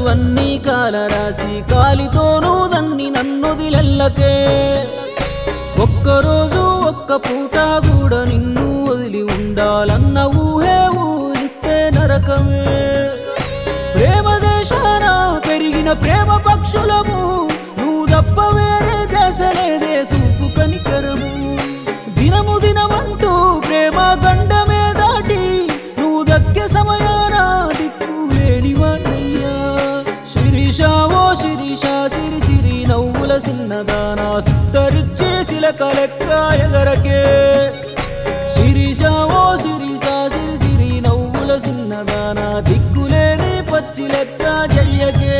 అన్నీ కాలరాసి కాలితోనూ దన్ని నన్నొదిలెల్లకే ఒక్కరోజు ఒక్క పూట కూడా నిన్ను వదిలి ఉండాలన్న ఊహే ఊహిస్తే నరకమే ప్రేమ దేశాన పెరిగిన ప్రేమ పక్షులము నువ్వు తప్ప వేరే దేశలేదే సూపు కనికరము దినము దినమంటూ ప్రేమ గండమే దాటి నువ్వు దక్కే సమయాన దిక్కు లేనివాణ్ణయ్యా శిరీష ఓ శిరీష సిరి సిరి నవ్వుల సిన్నదానా సిద్ధరిచ్చే శిలక లెక్క ఎగరకే శిరీష ఓ శిరీష సిరి సిరి నవ్వుల సిన్నదానా దిక్కులేని పచ్చి లెక్క జయ్యకే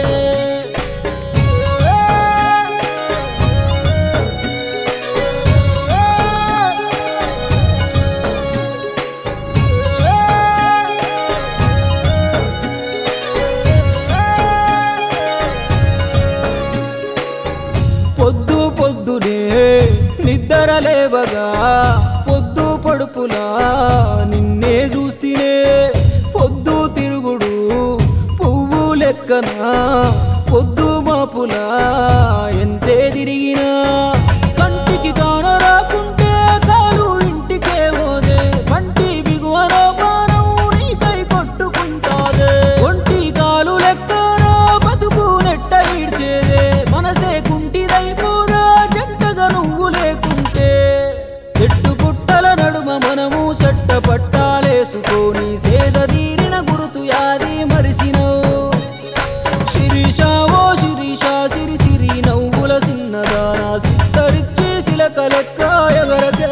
పొద్దు పొద్దునే నిద్ర లేవగా పొద్దు పడుపులా నిన్నే చూస్తేనే పొద్దు తిరుగుడు పువ్వు లెక్కన పొద్దు మాపులా ఎంతే తిరిగినా కంటికి కాన రాకుంటే కాలు ఇంటికే పోదే కంటి బిగువనో బాణం నీకై కొట్టుకుంటాదే ఒంటి కాలు లెక్కన బతుకు నెట్ట ఈడ్చేదే మనసే కుంటిదైపోదా జంటగా నువ్వు లేకుంటే చెట్టు పుట్టల నడుమ మనము సట్ట పట్టాలేసుకొని సేద తీరిన గురుతు యాది మరిసినో శిరీష ఓ శిరీష సిరి సిరి నవ్వుల సిన్నదానా సిద్ధరిచ్చే శిలక లెక్క ఎగరకే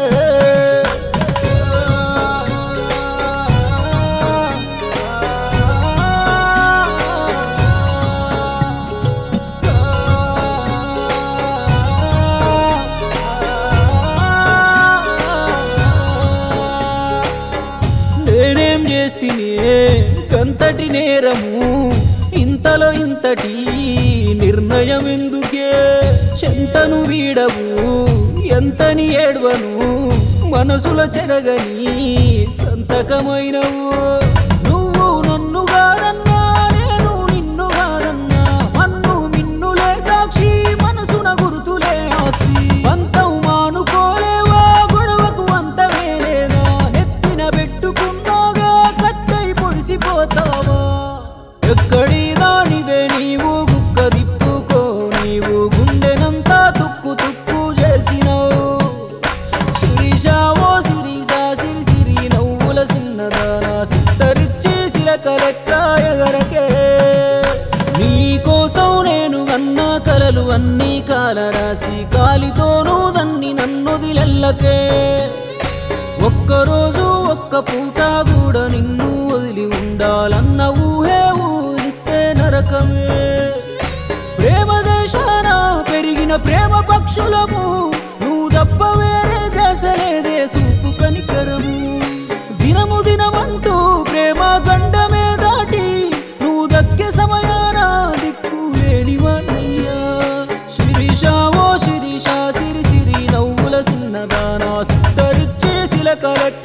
నేనేం చేస్తేనే గంతటి నేరము ఇంతలో ఇంతటి నిర్ణయం ఎందుకే చెంతను వీడవు ఎంతని ఏడ్వను మనసుల చెరగని సంతకమైనవు నువ్వు నన్ను కాదన్నా నేను నిన్ను కాదన్నా మన్ను మిన్నులే సాక్షి మనసున గుర్తులే ఆస్తి పంతం మానుకోలేవా గొడవకు అంతమే లేదా నెత్తిన పెట్టుకున్నాగా కత్తై పొడిసిపోతావా ఎక్కడి దానివే నీవు గుక్క దిప్పుకో నీవు గుండెనంతా తుక్కు తుక్కు చేసినావు శిరీష ఓ శిరీష సిరి సిరి నవ్వుల సిన్నదానా సిద్ధరిచ్చే శిలక లెక్క ఎగరకే నీ కోసం నేను అన్న కలలు అన్నీ కాలరాసి కాలితోనూ దన్ని నన్నొదిలెల్లకే ఒక్కరోజు ఒక్క పూట కూడా నిన్ను వదిలి ఉండాలన్న ఊహే ఊహిస్తే నరకమే ప్రేమ దేశాన పెరిగిన ప్రేమ పక్షులము నువ్వు తప్ప వేరే దేశలేదే సూపు కనికరము దినము దినమంటూ ప్రేమ గండమే దాటి నువ్వు దక్కే సమయాన దిక్కు లేనివాణ్ణయ్యా శిరీష ఓ శిరీష సిరి సిరి నవ్వుల సిన్నదానా సిద్ధరిచ్చే శిలక లెక్క